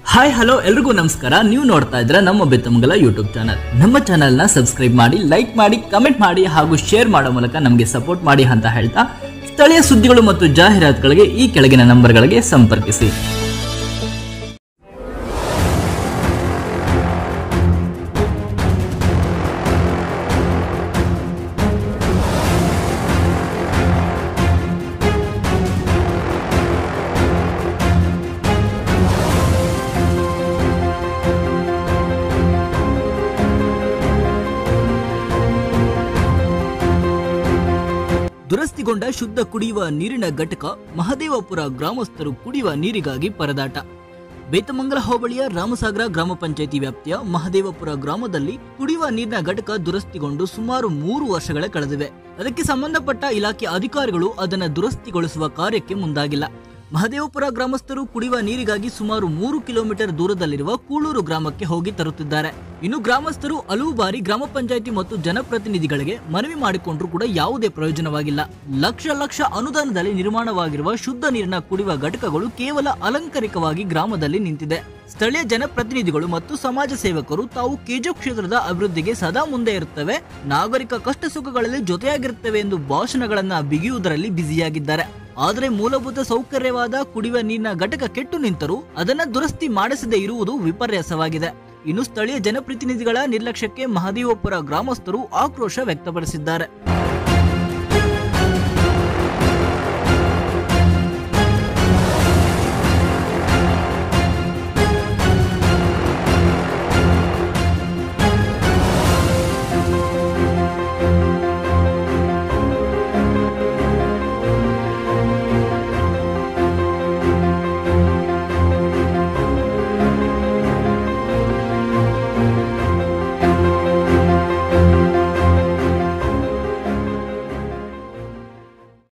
hi hello ಎಲ್ರಿಗೂ ನಮಸ್ಕಾರ ನೀವು ನೋಡ್ತಾ ಇದ್ರೆ ನಮ್ಮ ಬೆತ್ತಮಂಗಲ ಯೂಟ್ಯೂಬ್ ಚಾನಲ್ ನಮ್ಮ ಚಾನಲ್ನ ಸಬ್ಸ್ಕ್ರೈಬ್ ಮಾಡಿ ಲೈಕ್ ಮಾಡಿ ಕಮೆಂಟ್ ಮಾಡಿ ಹಾಗೂ ಶೇರ್ ಮಾಡೋ ಮೂಲಕ ನಮಗೆ ಸಪೋರ್ಟ್ ಮಾಡಿ ಅಂತ ಹೇಳ್ತಾ ಸ್ಥಳೀಯ ಸುದ್ದಿಗಳು ಮತ್ತು ಜಾಹೀರಾತುಗಳಿಗೆ ಈ ಕೆಳಗಿನ ನಂಬರ್ಗಳಿಗೆ ಸಂಪರ್ಕಿಸಿ ದುರಸ್ತಿಗೊಂಡ ಶುದ್ಧ ಕುಡಿಯುವ ನೀರಿನ ಘಟಕ ಮಹದೇವಪುರ ಗ್ರಾಮಸ್ಥರು ಕುಡಿಯುವ ನೀರಿಗಾಗಿ ಪರದಾಟ ಬೇತಮಂಗಲ ಹೋಬಳಿಯ ರಾಮಸಾಗರ ಗ್ರಾಮ ಪಂಚಾಯಿತಿ ವ್ಯಾಪ್ತಿಯ ಮಹದೇವಪುರ ಗ್ರಾಮದಲ್ಲಿ ಕುಡಿಯುವ ನೀರಿನ ಘಟಕ ದುರಸ್ತಿಗೊಂಡು ಸುಮಾರು ಮೂರು ವರ್ಷಗಳ ಕಳೆದಿವೆ ಅದಕ್ಕೆ ಸಂಬಂಧಪಟ್ಟ ಇಲಾಖೆ ಅಧಿಕಾರಿಗಳು ಅದನ್ನು ದುರಸ್ತಿಗೊಳಿಸುವ ಕಾರ್ಯಕ್ಕೆ ಮುಂದಾಗಿಲ್ಲ ಮಹದೇವಪುರ ಗ್ರಾಮಸ್ಥರು ಕುಡಿಯುವ ನೀರಿಗಾಗಿ ಸುಮಾರು ಮೂರು ಕಿಲೋಮೀಟರ್ ದೂರದಲ್ಲಿರುವ ಕೂಳೂರು ಗ್ರಾಮಕ್ಕೆ ಹೋಗಿ ತರುತ್ತಿದ್ದಾರೆ ಇನ್ನು ಗ್ರಾಮಸ್ಥರು ಹಲವು ಬಾರಿ ಗ್ರಾಮ ಪಂಚಾಯಿತಿ ಮತ್ತು ಜನಪ್ರತಿನಿಧಿಗಳಿಗೆ ಮನವಿ ಮಾಡಿಕೊಂಡ್ರೂ ಕೂಡ ಯಾವುದೇ ಪ್ರಯೋಜನವಾಗಿಲ್ಲ ಲಕ್ಷ ಲಕ್ಷ ಅನುದಾನದಲ್ಲಿ ನಿರ್ಮಾಣವಾಗಿರುವ ಶುದ್ಧ ನೀರಿನ ಕುಡಿಯುವ ಘಟಕಗಳು ಕೇವಲ ಅಲಂಕಾರಿಕವಾಗಿ ಗ್ರಾಮದಲ್ಲಿ ನಿಂತಿದೆ ಸ್ಥಳೀಯ ಜನಪ್ರತಿನಿಧಿಗಳು ಮತ್ತು ಸಮಾಜ ಸೇವಕರು ತಾವು ಕೆಜು ಕ್ಷೇತ್ರದ ಅಭಿವೃದ್ಧಿಗೆ ಸದಾ ಮುಂದೆ ಇರುತ್ತವೆ ನಾಗರಿಕ ಕಷ್ಟ ಸುಖಗಳಲ್ಲಿ ಜೊತೆಯಾಗಿರುತ್ತವೆ ಎಂದು ಭಾಷಣಗಳನ್ನ ಬಿಗಿಯುವುದರಲ್ಲಿ ಬ್ಯುಸಿಯಾಗಿದ್ದಾರೆ ಆದರೆ ಮೂಲಭೂತ ಸೌಕರ್ಯವಾದ ಕುಡಿಯುವ ನೀರಿನ ಘಟಕ ಕೆಟ್ಟು ನಿಂತರೂ ಅದನ್ನ ದುರಸ್ತಿ ಮಾಡಿಸದೇ ಇರುವುದು ವಿಪರ್ಯಾಸವಾಗಿದೆ ಇನ್ನು ಸ್ಥಳೀಯ ಜನಪ್ರತಿನಿಧಿಗಳ ನಿರ್ಲಕ್ಷ್ಯಕ್ಕೆ ಮಹದೇವಪುರ ಗ್ರಾಮಸ್ಥರು ಆಕ್ರೋಶ ವ್ಯಕ್ತಪಡಿಸಿದ್ದಾರೆ